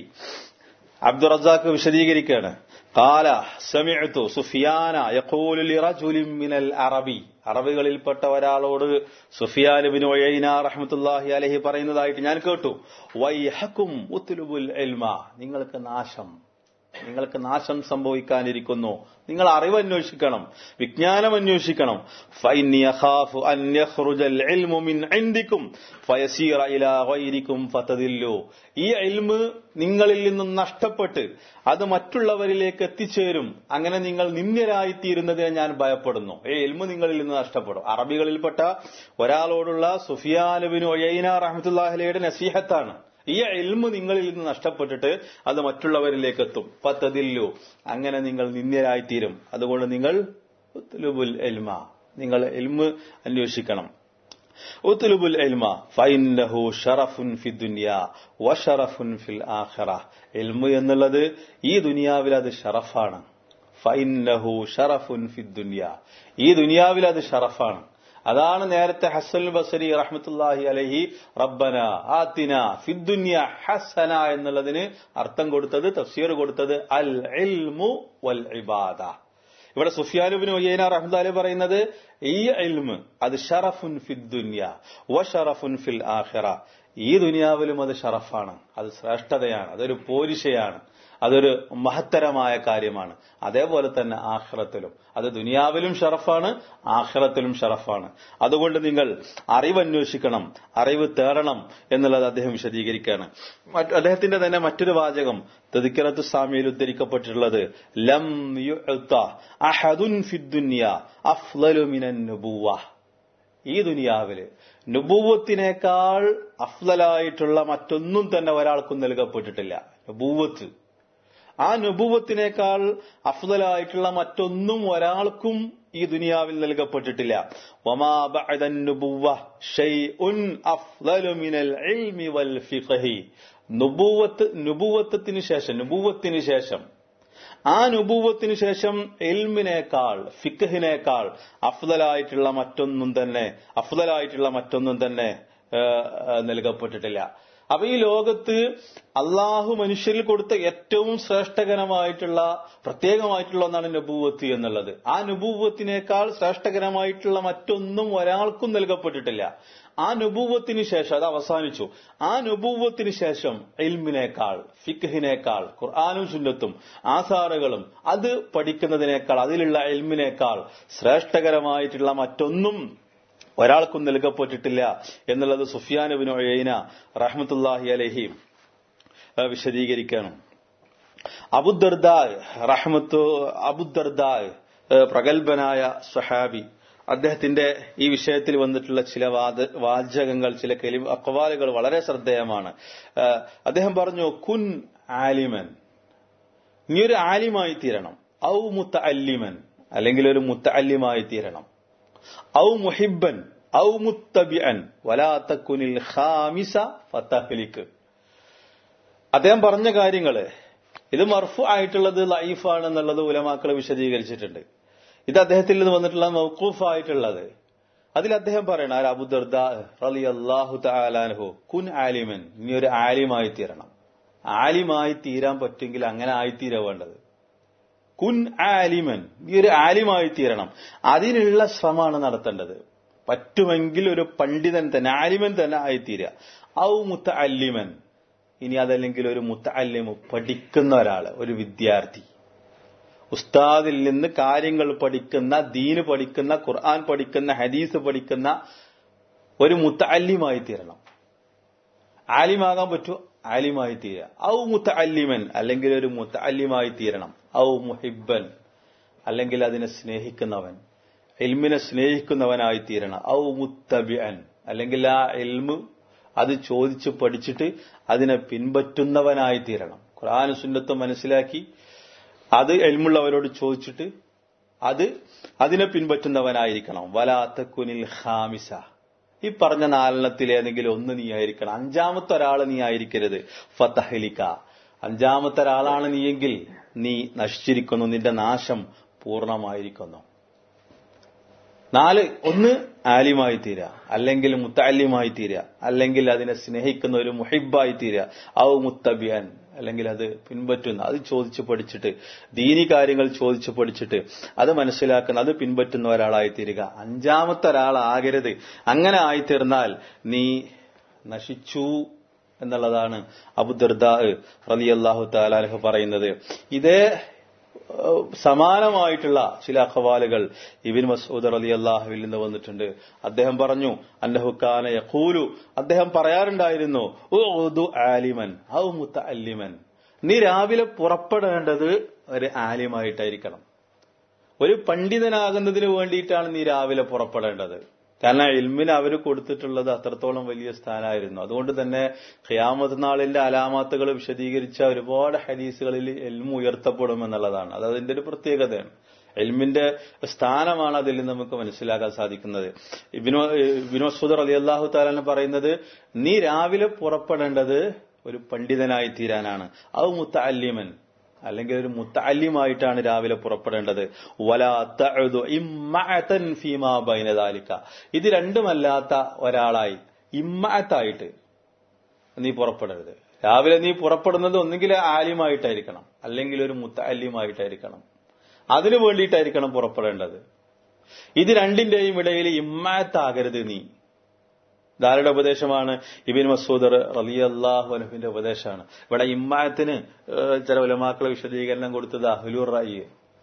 അബ്ദുറസാഖ് വിശദീകരിക്കുകയാണ് قال سمعت സുഫിയാന يقول لرجل من العربي അറബികളിൽപ്പെട്ട ഒരാളോട് സുഫിയാൻ ബിൻ ഒഴൈന റഹ്മത്തുല്ലാഹി അലൈഹി പറയുന്നതായിട്ട് ഞാൻ കേട്ടു വൈഹക്കും ഉത്തുലുബുൽ ഇൽമ നിങ്ങൾക്ക് നാശം നിങ്ങൾക്ക് നാശം സംഭവിക്കാനിരിക്കുന്നു നിങ്ങൾ അറിവ് അന്വേഷിക്കണം വിജ്ഞാനം അന്വേഷിക്കണം ഫൈന്നി അഖാഫു അൻ യഖ്റുജൽ ഇൽമു മിൻ ഇൻദിക്കും ഫയസീറ ഇലാ ഗൈരിക്കും ഫതദില്ലു ഈ ഇൽമ് നിങ്ങളിൽ നിന്നും നഷ്ടപ്പെട്ട് അത് മറ്റുള്ളവരിലേക്ക് എത്തിച്ചേരും അങ്ങനെ നിങ്ങൾ നിന്ദ്യരായിത്തീരുന്നതിനെ ഞാൻ ഭയപ്പെടുന്നു ഈ ഇൽമ് നിങ്ങളിൽ നിന്ന് നഷ്ടപ്പെടും അറബികളിൽപ്പെട്ട ഒരാളോടുള്ള സുഫിയാനുബിൻ ഒയൈന റഹ്മത്തുല്ലാഹിലയുടെ നസീഹത്താണ് ഈ ഇൽമ് നിങ്ങളിൽ നിന്ന് നഷ്ടപ്പെട്ടിട്ട് അത് മറ്റുള്ളവരിലേക്ക് എത്തും പത്തതില്ലു അങ്ങനെ നിങ്ങൾ നിന്ദ്യരായിത്തീരും അതുകൊണ്ട് നിങ്ങൾ ഉത്ലുബുൽ എൽമ നിങ്ങൾ എൽമ് അന്വേഷിക്കണം ഉത്ലുബുൽ എൽമ ഫൈന്നഹു ഷറഫുൻ ഫി ദുനിയ വഷറഫുൻ ഫിൽ ആഖിറ എൽമ് എന്നുള്ളത് ഈ ദുനിയാവിൽ അത് ഷറഫാണ് ഫൈന്നഹു ഷറഫുൻ ഫി ദുനിയ ഈ ദുനിയാവിൽ അത് ഷറഫാണ് അതാണ് നേരത്തെ ഹസൻ ബസരി റഹ്മത്തുല്ലാഹി അലഹി റബ്ബന ആത്തിന ഫിദ്ദുന്യ ഹസന എന്നുള്ളതിന് അർത്ഥം കൊടുത്തത് തഫ്സീർ കൊടുത്തത് അൽ ഇൽമു വൽ ഇബാദ ഇവിടെ സുഫിയാനുബിൻ ഒയ്യന റഹ്മദാലി പറയുന്നത് ഈ ഇൽമ് അത് ഷറഫുൻ ഫിദ്ദുന്യ വ ഷറഫുൻ ഫിൽ ആഖിറ ഈ ദുനിയാവിലും അത് ഷറഫാണ് അത് ശ്രേഷ്ഠതയാണ് അതൊരു പോരിശയാണ് അതൊരു മഹത്തരമായ കാര്യമാണ് അതേപോലെ തന്നെ ആഖിറത്തിലും അത് ദുനിയാവിലും ഷറഫാണ് ആഖിറത്തിലും ഷറഫാണ് അതുകൊണ്ട് നിങ്ങൾ അറിവ് അന്വേഷിക്കണം അറിവ് തേടണം എന്നുള്ളത് അദ്ദേഹം വിശദീകരിക്കുകയാണ് മറ്റ് അദ്ദേഹത്തിന്റെ തന്നെ മറ്റൊരു വാചകം തദിക്കറത്ത് സ്വാമിയിൽ ഉദ്ധരിക്കപ്പെട്ടിട്ടുള്ളത് ലം യുഅ്ത അഹദുൻ ഫിദ്ദുനിയ അഫ്ളലു മിനൻ നുബുവ ഈ ദുനിയാവില് നുബൂവത്തിനേക്കാൾ അഫ്ലലായിട്ടുള്ള മറ്റൊന്നും തന്നെ ഒരാൾക്കും നൽകപ്പെട്ടിട്ടില്ല നുബൂവത്ത് ആ നുബൂവത്തിനേക്കാൾ അഫ്ലലായിട്ടുള്ള മറ്റൊന്നും ഒരാൾക്കും ഈ ദുനിയാവിൽ നൽകപ്പെട്ടിട്ടില്ല വമാ ബഅദൻ നുബുവ്വ ഷൈഉൻ അഫ്ളലു മിനൽ ഇൽമി വൽ ഫിഖഹി നുബൂവത്ത് നുബൂവത്തിന് ശേഷം നുബൂവത്തിന് ശേഷം ആ നുബൂവത്തിന് ശേഷം എൽമിനേക്കാൾ ഫിഖഹിനേക്കാൾ അഫ്ദലായിട്ടുള്ള മറ്റൊന്നും തന്നെ അഫ്ദലായിട്ടുള്ള മറ്റൊന്നും തന്നെ ഏഹ്, ഏഹ്, നൽകപ്പെട്ടിട്ടില്ല അപ്പൊ ഈ ലോകത്ത് അള്ളാഹു മനുഷ്യരിൽ കൊടുത്ത ഏറ്റവും ശ്രേഷ്ഠകരമായിട്ടുള്ള പ്രത്യേകമായിട്ടുള്ള ഒന്നാണ് നബൂവത്ത് എന്നുള്ളത് ആ നബൂവത്തിനേക്കാൾ ശ്രേഷ്ഠകരമായിട്ടുള്ള മറ്റൊന്നും ഒരാൾക്കും നൽകപ്പെട്ടിട്ടില്ല ആ നുബൂവത്തിന് ശേഷം അത് അവസാനിച്ചു ആ നുബൂവത്തിന് ശേഷം ഇൽമിനേക്കാൾ ഫിഖ്ഹിനേക്കാൾ ഖുർആാനും സുന്നത്തും ആസാറുകളും അത് പഠിക്കുന്നതിനേക്കാൾ അതിലുള്ള ഇൽമിനേക്കാൾ ശ്രേഷ്ഠകരമായിട്ടുള്ള മറ്റൊന്നും ഒരാൾക്കും നൽകപ്പെട്ടിട്ടില്ല എന്നുള്ളത് സുഫിയാനുബിൻ ഒഴൈന റഹ്മത്തുല്ലാഹി അലഹി വിശദീകരിക്കണം അബുദർദായ് റഹ്മത്ത് അബുദർദായ് പ്രഗത്ഭനായ സഹാബി അദ്ദേഹത്തിന്റെ ഈ വിഷയത്തിൽ വന്നിട്ടുള്ള ചില വാദ വാചകങ്ങൾ ചില കെലി അക്വാലുകൾ വളരെ ശ്രദ്ധേയമാണ് ഏഹ് അദ്ദേഹം പറഞ്ഞു കുൻ ആലിമൻ നീ ഒരു ആലിമായി തീരണം ഔ മുത്ത അല്ലിമൻ അല്ലെങ്കിൽ ഒരു മുത്ത അല്ലിമായി തീരണം ഔ മുഹിബൻ ഔ മുത്തബിഅൻ വലാത്തക്കുനിൽ ഖാമിസ ഫത്തഹ്ലിക്ക് അദ്ദേഹം പറഞ്ഞ കാര്യങ്ങള് ഇത് മർഫു ആയിട്ടുള്ളത് ലൈഫാണ് എന്നുള്ളത് ഉലമാക്കൾ വിശദീകരിച്ചിട്ടുണ്ട് ഇത് അദ്ദേഹത്തിൽ നിന്ന് വന്നിട്ടുള്ള മൗക്കൂഫ് ആയിട്ടുള്ളത് അതിൽ അദ്ദേഹം പറയണം ആര് അബുദർദ റലി അള്ളാഹു താലാൻഹു കുൻ ആലിമൻ നീ ഒരു ആലിമായി തീരണം ആലിമായി തീരാൻ പറ്റുമെങ്കിൽ അങ്ങനെ ആയിത്തീരാ വേണ്ടത് കുൻ ആലിമൻ നീ ഒരു ആലിമായി തീരണം അതിനുള്ള ശ്രമമാണ് നടത്തേണ്ടത് പറ്റുമെങ്കിൽ ഒരു പണ്ഡിതൻ തന്നെ ആലിമൻ തന്നെ ആയിത്തീരുക ഔ മുത്ത അല്ലിമൻ ഇനി അതല്ലെങ്കിൽ ഒരു മുത്ത അല്ലിമു പഠിക്കുന്ന ഒരാള് ഒരു വിദ്യാർത്ഥി ഉസ്താദിൽ നിന്ന് കാര്യങ്ങൾ പഠിക്കുന്ന ദീന് പഠിക്കുന്ന ഖുർആൻ പഠിക്കുന്ന ഹദീസ് പഠിക്കുന്ന ഒരു മുത്ത അല്ലിമായി തീരണം ആലിമാകാൻ പറ്റുമോ ആലിമായി തീരുക ഔ മുത്ത അല്ലിമൻ അല്ലെങ്കിൽ ഒരു മുത്ത അല്ലിമായി തീരണം ഔ മുഹിബൻ അല്ലെങ്കിൽ അതിനെ സ്നേഹിക്കുന്നവൻ എൽമിനെ സ്നേഹിക്കുന്നവനായി തീരണം ഔ മുത്തബിഅൻ അല്ലെങ്കിൽ ആ എൽമ് അത് ചോദിച്ച് പഠിച്ചിട്ട് അതിനെ പിൻപറ്റുന്നവനായി തീരണം ഖുർആൻ സുന്നത്ത് മനസ്സിലാക്കി അത് എൽമുള്ളവരോട് ചോദിച്ചിട്ട് അത് അതിനെ പിൻപറ്റുന്നവനായിരിക്കണം വലാത്ത കുനിൽ ഹാമിസ ഈ പറഞ്ഞ നാലെണ്ണത്തിൽ ഏതെങ്കിലും ഒന്ന് നീ ആയിരിക്കണം അഞ്ചാമത്തെ ഒരാൾ നീ ആയിരിക്കരുത് ഫതഹലിക്ക അഞ്ചാമത്തെ ഒരാളാണ് നീയെങ്കിൽ നീ നശിച്ചിരിക്കുന്നു നിന്റെ നാശം പൂർണ്ണമായിരിക്കുന്നു നാല് ഒന്ന് ആലിമായി തീരുക അല്ലെങ്കിൽ മുത്താലിമായി തീരുക അല്ലെങ്കിൽ അതിനെ സ്നേഹിക്കുന്ന ഒരു മുഹിബായി തീരുക ഔ മുത്തബിയാൻ അല്ലെങ്കിൽ അത് പിൻപറ്റുന്ന അത് ചോദിച്ചു പഠിച്ചിട്ട് ദീനി കാര്യങ്ങൾ ചോദിച്ചു പഠിച്ചിട്ട് അത് മനസ്സിലാക്കുന്ന അത് പിൻപറ്റുന്ന ഒരാളായി തീരുക അഞ്ചാമത്തെ ഒരാളാകരുത് അങ്ങനെ ആയിത്തീർന്നാൽ നീ നശിച്ചു എന്നുള്ളതാണ് അബുദർദാ റലിയല്ലാഹു താലാലഹ് പറയുന്നത് ഇതേ ഏഹ് സമാനമായിട്ടുള്ള ചില അഖവാലുകൾ ഇബിൻ മസൂദ് അലി അള്ളാഹുവിൽ നിന്ന് വന്നിട്ടുണ്ട് അദ്ദേഹം പറഞ്ഞു അന്നഹുക്കാന യഖൂലു അദ്ദേഹം പറയാറുണ്ടായിരുന്നു ഉഉദു ആലിമൻ ഔ മുത്തഅല്ലിമൻ നീ രാവിലെ പുറപ്പെടേണ്ടത് ഒരു ആലിമായിട്ടായിരിക്കണം ഒരു പണ്ഡിതനാകുന്നതിന് വേണ്ടിയിട്ടാണ് നീ രാവിലെ പുറപ്പെടേണ്ടത് കാരണം ഇൽമിന് അവർ കൊടുത്തിട്ടുള്ളത് അത്രത്തോളം വലിയ സ്ഥാനമായിരുന്നു അതുകൊണ്ട് തന്നെ ഖിയാമത്ത് നാളിന്റെ അലാമാത്തുകൾ വിശദീകരിച്ച ഒരുപാട് ഹദീസുകളിൽ എൽമു ഉയർത്തപ്പെടും എന്നുള്ളതാണ് അത് അതിന്റെ ഒരു പ്രത്യേകതയാണ് എൽമിന്റെ സ്ഥാനമാണ് അതിൽ നിന്ന് നമുക്ക് മനസ്സിലാക്കാൻ സാധിക്കുന്നത് ഇബിനോ വിനോസ്ഫുദർ അലി അള്ളാഹു താലാന്ന് പറയുന്നത് നീ രാവിലെ പുറപ്പെടേണ്ടത് ഒരു പണ്ഡിതനായി തീരാനാണ് ഔ മുത്തഅല്ലിമൻ അല്ലെങ്കിൽ ഒരു മുത്തല്യമായിട്ടാണ് രാവിലെ പുറപ്പെടേണ്ടത് വലാ തഅദു ഇമ്മഅതൻ ഫീമാ ബൈന ദാലിക ഇത് രണ്ടുമല്ലാത്ത ഒരാളായി ഇമ്മഅത്തായിട്ട് നീ പുറപ്പെടരുത് രാവിലെ നീ പുറപ്പെടുന്നത് ഒന്നുകിൽ ആലിമായിട്ടായിരിക്കണം അല്ലെങ്കിൽ ഒരു മുത്തല്യമായിട്ടായിരിക്കണം അതിനു വേണ്ടിയിട്ടായിരിക്കണം പുറപ്പെടേണ്ടത് ഇത് രണ്ടിന്റെയും ഇടയിൽ ഇമ്മഅത്താകരുത് നീ ധാരുടെ ഉപദേശമാണ് ഇബിൻ മസൂദർ റലി അള്ളാഹു അലഹുവിന്റെ ഉപദേശമാണ് ഇവിടെ ഇമ്മായത്തിന് ഏഹ്, ചില ഉലമാക്കളെ വിശദീകരണം കൊടുത്തത് അഹ്ലുർ റായി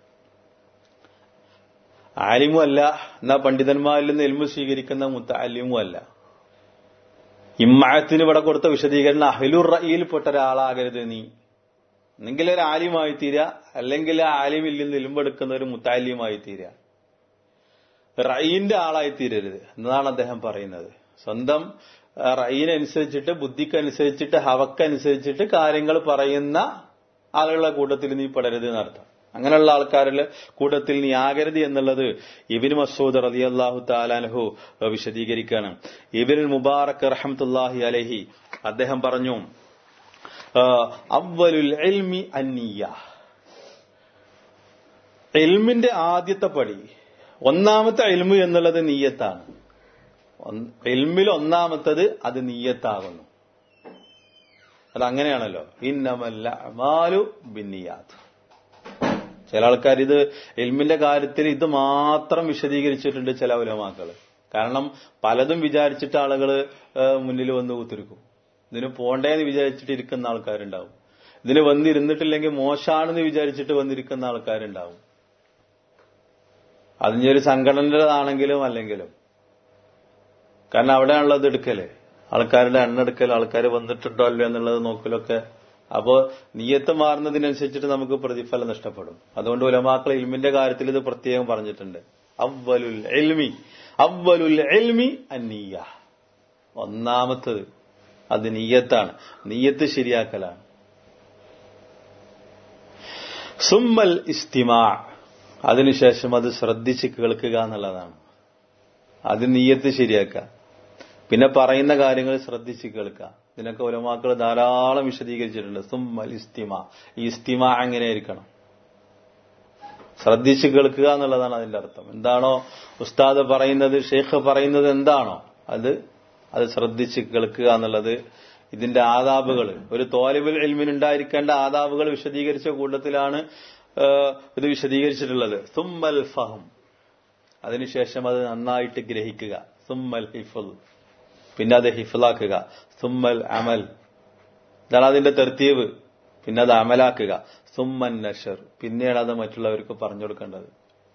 ആലിമും അല്ല എന്നാ പണ്ഡിതന്മാരിൽ നിന്ന് എൽമു സ്വീകരിക്കുന്ന മുത്താലിമും അല്ല ഇമ്മായത്തിന് ഇവിടെ കൊടുത്ത വിശദീകരണം അഹ്ലുർ റയിൽപ്പെട്ട ഒരാളാകരുത് നീ ഒന്നെങ്കിൽ ഒരു ആലിമായി തീരുക അല്ലെങ്കിൽ ആ ആലിമിൽ നിന്ന് എലുമ്പെടുക്കുന്ന ഒരു മുത്താലിയുമായി തീരുക റയീന്റെ ആളായി തീരരുത് എന്നതാണ് അദ്ദേഹം പറയുന്നത് സ്വന്തം ആ, റയീനനുസരിച്ചിട്ട് ബുദ്ധിക്കനുസരിച്ചിട്ട് ഹവക്കനുസരിച്ചിട്ട് കാര്യങ്ങൾ പറയുന്ന ആളുകളുടെ കൂട്ടത്തിൽ നീ പെടരുത് എന്നർത്ഥം അങ്ങനെയുള്ള ആൾക്കാരുടെ കൂട്ടത്തിൽ നീ ആകരുത് എന്നുള്ളത് ഇബിൻ മസൂദ് റതി അള്ളാഹു താലാനഹു വിശദീകരിക്കുകയാണ് ഇബിൻ മുബാറക് റഹമത്തുല്ലാഹി അലഹി അദ്ദേഹം പറഞ്ഞു ആ, അവലുൽ ഇൽമി അന്നിയ ഇൽമിന്റെ ആദ്യത്തെ പടി ഒന്നാമത്തെ ഇൽമു എന്നുള്ളത് നീയത്താണ് ഒന്ന്- ഇൽമിൽ ഒന്നാമത്തത് അത് നീയത്താകുന്നു അത് അങ്ങനെയാണല്ലോ ഇന്നമല്ല അമാലു ബിന്നിയാത്ത് ചില ആൾക്കാർ ഇത് ഇൽമിന്റെ കാര്യത്തിൽ ഇത് മാത്രം വിശദീകരിച്ചിട്ടുണ്ട് ചില ഉലമാക്കള് കാരണം പലതും വിചാരിച്ചിട്ട് ആളുകൾ മുന്നിൽ വന്ന് കുത്തിരിക്കും ഇതിന് പോണ്ടേന്ന് വിചാരിച്ചിട്ട് ഇരിക്കുന്ന ആൾക്കാരുണ്ടാവും ഇതിന് വന്നിരുന്നിട്ടില്ലെങ്കിൽ മോശാണെന്ന് വിചാരിച്ചിട്ട് വന്നിരിക്കുന്ന ആൾക്കാരുണ്ടാവും അതിന്റെ ഒരു സംഘടനയുടേതാണെങ്കിലും അല്ലെങ്കിലും കാരണം അവിടെയാണല്ലോ ഇത് എടുക്കല് ആൾക്കാരുടെ എണ്ണ എടുക്കൽ ആൾക്കാർ വന്നിട്ടുണ്ടോ അല്ലയോ എന്നുള്ളത് നോക്കലൊക്കെ അപ്പോ നീയത്ത് മാറുന്നതിനനുസരിച്ചിട്ട് നമുക്ക് പ്രതിഫലം നഷ്ടപ്പെടും അതുകൊണ്ട് ഉലമാക്കൾ ഇൽമിന്റെ കാര്യത്തിൽ ഇത് പ്രത്യേകം പറഞ്ഞിട്ടുണ്ട് അവലുൽ എൽമി അവലുൽ എൽമി അന്നീയ ഒന്നാമത്തത് അത് നീയത്താണ് നീയത്ത് ശരിയാക്കലാണ് സുമ്മൽ ഇസ്തിമാ അതിനുശേഷം അത് ശ്രദ്ധിച്ച് കേൾക്കുക എന്നുള്ളതാണ് അത് നീയത്ത് ശരിയാക്കുക പിന്നെ പറയുന്ന കാര്യങ്ങൾ ശ്രദ്ധിച്ച് കേൾക്കുക ഇതിനൊക്കെ ഉലമാക്കൾ ധാരാളം വിശദീകരിച്ചിട്ടുണ്ട് സുമ്മൽ ഇസ്തിമ ഈ ഇസ്തിമ എങ്ങനെ ആയിരിക്കണം ശ്രദ്ധിച്ച് കേൾക്കുക എന്നുള്ളതാണ് അതിന്റെ അർത്ഥം എന്താണോ ഉസ്താദ് പറയുന്നത് ഷെയ്ഖ് പറയുന്നത് എന്താണോ അത് അത് ശ്രദ്ധിച്ച് കേൾക്കുക എന്നുള്ളത് ഇതിന്റെ ആദാബുകൾ ഒരു തോലിബുൽ എൽമിനുണ്ടായിരിക്കേണ്ട ആദാബുകൾ വിശദീകരിച്ച കൂട്ടത്തിലാണ് ആ, ഇത് വിശദീകരിച്ചിട്ടുള്ളത് സുമ്മൽ ഫഹം അതിനുശേഷം അത് നന്നായിട്ട് ഗ്രഹിക്കുക സുമ്മൽ ഹിഫുൽ പിന്നെ അത് ഹിഫുലാക്കുക സുമ്മൽ അമൽ ഇതാണ് അതിന്റെ തെർത്തീവ് പിന്നെ അത് അമലാക്കുക സുമ്മൻ നഷർ പിന്നെയാണ് അത് മറ്റുള്ളവർക്ക് പറഞ്ഞു കൊടുക്കേണ്ടത്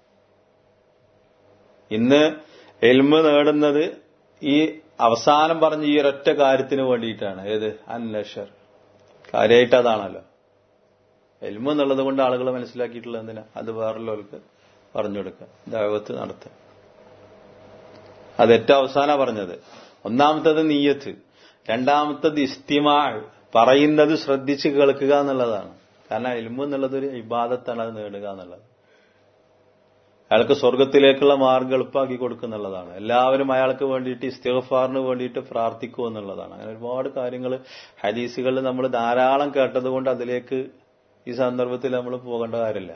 ഇന്ന് എൽമ നേടുന്നത് ഈ അവസാനം പറഞ്ഞ ഈ ഒരൊറ്റ കാര്യത്തിന് വേണ്ടിയിട്ടാണ് ഏത് അൻ നഷർ കാര്യമായിട്ട് അതാണല്ലോ എൽമ എന്നുള്ളത് കൊണ്ട് ആളുകൾ മനസ്സിലാക്കിയിട്ടുള്ളത് എന്തിനാ അത് വേറുള്ളവർക്ക് പറഞ്ഞു കൊടുക്കുക ദൈവത്ത് നടത്തുക അത് ഏറ്റവും അവസാന പറഞ്ഞത് ഒന്നാമത്തത് നീയത്ത് രണ്ടാമത്തത് ഇസ്തിമാ പറയുന്നത് ശ്രദ്ധിച്ച് കേൾക്കുക എന്നുള്ളതാണ് കാരണം എൽമു എന്നുള്ളത് ഒരു ഇബാദത്താണ് അത് നേടുക എന്നുള്ളത് അയാൾക്ക് സ്വർഗത്തിലേക്കുള്ള മാർഗ്ഗം എളുപ്പമാക്കി കൊടുക്കുന്നുള്ളതാണ് എല്ലാവരും അയാൾക്ക് വേണ്ടിയിട്ട് ഇസ്തിഗഫാറിന് വേണ്ടിയിട്ട് പ്രാർത്ഥിക്കൂ എന്നുള്ളതാണ് അങ്ങനെ ഒരുപാട് കാര്യങ്ങൾ ഹദീസുകളിൽ നമ്മൾ ധാരാളം കേട്ടതുകൊണ്ട് അതിലേക്ക് ഈ സന്ദർഭത്തിൽ നമ്മൾ പോകേണ്ട കാര്യമില്ല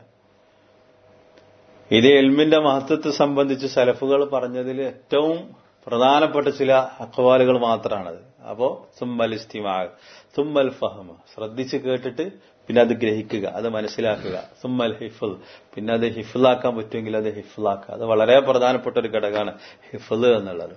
ഇത് എൽമിന്റെ മഹത്വത്തെ സംബന്ധിച്ച് സലഫുകൾ പറഞ്ഞതിൽ ഏറ്റവും പ്രധാനപ്പെട്ട ചില അക്വാലുകൾ മാത്രമാണത് അപ്പോ സുമ്മൽ ഇസ്തിമാ സുമ്മൽ ഫഹമ ശ്രദ്ധിച്ച് കേട്ടിട്ട് പിന്നെ അത് ഗ്രഹിക്കുക അത് മനസ്സിലാക്കുക സുമ്മൽ ഹിഫുൽ പിന്നെ അത് ഹിഫുലാക്കാൻ പറ്റുമെങ്കിൽ അത് ഹിഫുലാക്കുക അത് വളരെ പ്രധാനപ്പെട്ട ഒരു ഘടകമാണ് ഹിഫുൽ എന്നുള്ളത്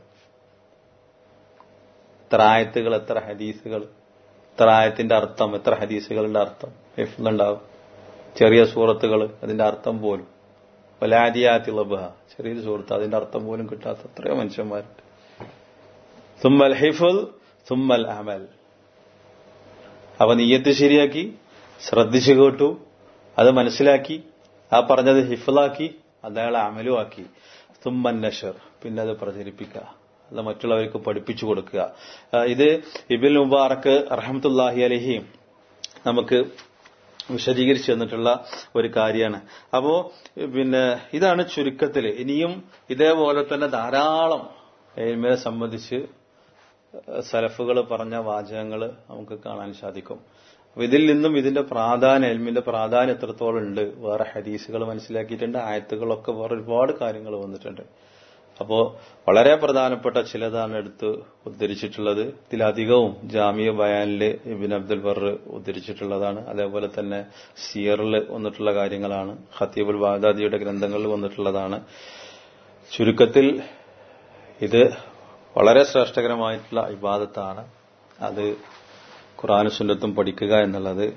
എത്ര ആയത്തുകൾ എത്ര ഹദീസുകൾ എത്ര ആയത്തിന്റെ അർത്ഥം എത്ര ഹദീസുകളുടെ അർത്ഥം ഹിഫുലുണ്ടാവും ചെറിയ സൂറത്തുകൾ അതിന്റെ അർത്ഥം പോലും വലാദിയാത്തി ലബഹ ചെറിയൊരു സുഹൃത്ത് അതിന്റെ അർത്ഥം പോലും കിട്ടാത്ത എത്രയോ മനുഷ്യന്മാരുണ്ട് സുമ്മൽ ഹിഫുൽ സുമ്മൽ അമൽ അവ നീയത്ത് ശരിയാക്കി ശ്രദ്ധിച്ചു കേട്ടു അത് മനസ്സിലാക്കി ആ പറഞ്ഞത് ഹിഫലാക്കി അത് അയാളെ അമലുമാക്കി തുമ്മൻ നഷർ പിന്നെ അത് പ്രചരിപ്പിക്കുക അത് മറ്റുള്ളവർക്ക് പഠിപ്പിച്ചു കൊടുക്കുക ഇത് ഇബിൻ മുബാറക്ക് റഹമത്തുല്ലാഹി അലഹി നമുക്ക് വിശദീകരിച്ചു തന്നിട്ടുള്ള ഒരു കാര്യമാണ് അപ്പോ പിന്നെ ഇതാണ് ചുരുക്കത്തിൽ ഇനിയും ഇതേപോലെ തന്നെ ധാരാളം എൽമിനെ സംബന്ധിച്ച് സലഫുകൾ പറഞ്ഞ വാചകങ്ങൾ നമുക്ക് കാണാൻ സാധിക്കും അപ്പൊ ഇതിൽ നിന്നും ഇതിന്റെ പ്രാധാന്യം എൽമിന്റെ പ്രാധാന്യം എത്രത്തോളം ഉണ്ട് വേറെ ഹദീസുകൾ മനസ്സിലാക്കിയിട്ടുണ്ട് ആയത്തുകളൊക്കെ വേറെ ഒരുപാട് കാര്യങ്ങൾ വന്നിട്ടുണ്ട് അപ്പോ വളരെ പ്രധാനപ്പെട്ട ചിലതാണ് എടുത്ത് ഉദ്ധരിച്ചിട്ടുള്ളത് ഇതിലധികവും ജാമിയ ബയാനില് ഇബിൻ അബ്ദുൽ ബർ ഉദ്ധരിച്ചിട്ടുള്ളതാണ് അതേപോലെ തന്നെ സിയറിൽ വന്നിട്ടുള്ള കാര്യങ്ങളാണ് ഖത്തീബുൽ ബാദാദിയുടെ ഗ്രന്ഥങ്ങളിൽ വന്നിട്ടുള്ളതാണ് ചുരുക്കത്തിൽ ഇത് വളരെ ശ്രേഷ്ഠകരമായിട്ടുള്ള ഇബാദത്താണ് അത് ഖുറാനും സുന്നത്തും പഠിക്കുക എന്നുള്ളത്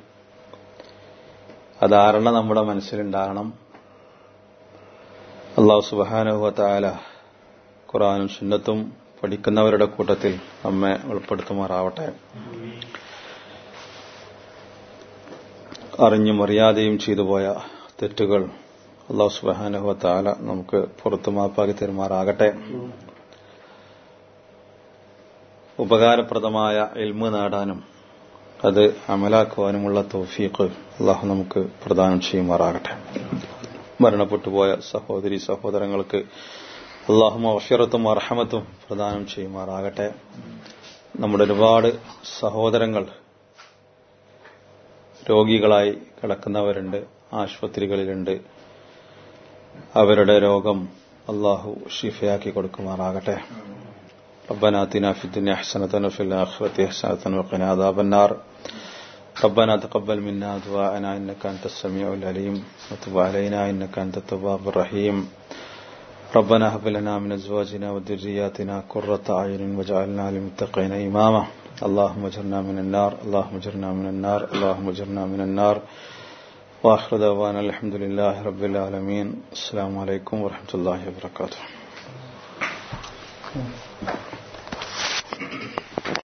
അധാരണ നമ്മുടെ മനസ്സിലുണ്ടാകണം അള്ളാഹു സുബാനുഭവത്തായ ഖുറാനും സുന്നത്തും പഠിക്കുന്നവരുടെ കൂട്ടത്തിൽ നമ്മെ ഉൾപ്പെടുത്തുമാറാവട്ടെ അറിഞ്ഞും അറിയാതെയും ചെയ്തുപോയ തെറ്റുകൾ അള്ളാഹു സുബാനുഭവത്താല നമുക്ക് പുറത്തു മാപ്പാക്കി തരുമാറാകട്ടെ ഉപകാരപ്രദമായ എൽമ് നേടാനും അത് അമലാക്കുവാനുമുള്ള തോഫീഖ് അള്ളാഹു നമുക്ക് പ്രദാനം ചെയ്യുമാറാകട്ടെ മരണപ്പെട്ടുപോയ സഹോദരി സഹോദരങ്ങൾക്ക് അള്ളാഹു അഷറത്തും അർഹമത്തും പ്രദാനം ചെയ്യുമാറാകട്ടെ നമ്മുടെ ഒരുപാട് സഹോദരങ്ങൾ രോഗികളായി കിടക്കുന്നവരുണ്ട് ആശുപത്രികളിലുണ്ട് അവരുടെ രോഗം അള്ളാഹു ഷിഫയാക്കി കൊടുക്കുമാറാകട്ടെ ربنا آتنا في الدنيا حسنة وفي الآخرة حسنة وقنا عذاب النار ربنا تقبل منا دعاءنا إنك أنت السميع العليم وتب علينا إنك أنت التواب الرحيم ربنا هب لنا من أزواجنا وذرياتنا قرة أعين واجعلنا للمتقين إماما اللهم اجرنا من النار اللهم اجرنا من النار اللهم اجرنا من النار وآخر دعوانا الحمد لله رب العالمين السلام عليكم ورحمة الله وبركاته